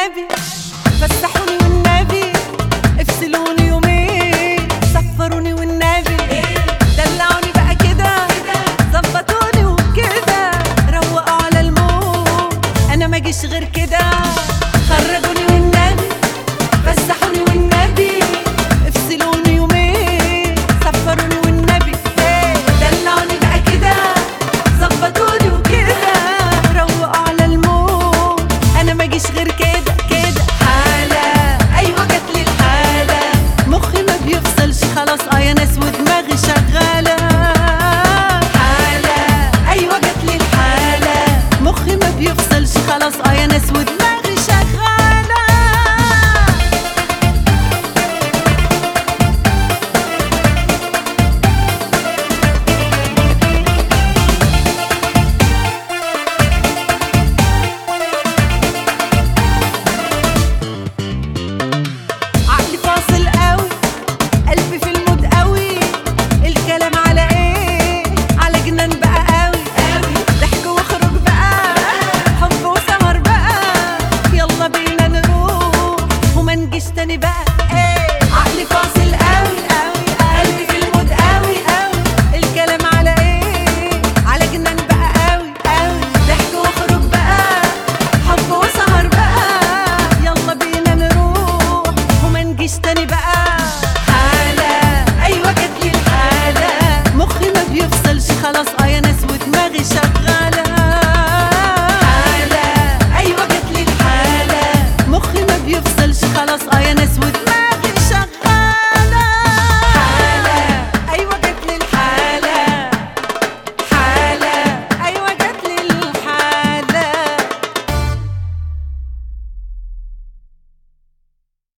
والنبي فسحوني والنبي افصلوني يومين سفروني والنبي دلعوني بقى كده ظبطوني وكده روقوا على المود انا ما جيش غير كده خرجوني والنبي فسحوني والنبي افصلوني يومين سفروني والنبي دلعوني بقى كده ظبطوني وكده روقوا على المود انا ما جيش غير كده كده حالة ايوه جات لي الحالة مخي ما بيفصلش خلاص اه يا ناس ودماغي شغالة حالة ايوه جات لي الحالة مخي ما بيفصلش خلاص اه يا ناس ودماغي شغالة عقلي فاصل قوي قلبي في المود قوي الكلام على ايه على جنان بقى قوي قوي ضحك واخرج بقى حب وسهر بقى يلا بينا نروح وما نجيش تاني بقى ايه عقلي فاصل قوي قوي قلبي في المود قوي قوي الكلام على ايه على جنان بقى قوي قوي ضحك واخرج بقى حب وسهر بقى يلا بينا نروح وما نجيش تاني بقى حالة أيوة جاتلي الحالة مخي ما بيفصلش خلاص اه يا ناس ودماغي شغالة حالة أيوة جاتلي الحالة مخي ما بيفصلش خلاص اه يا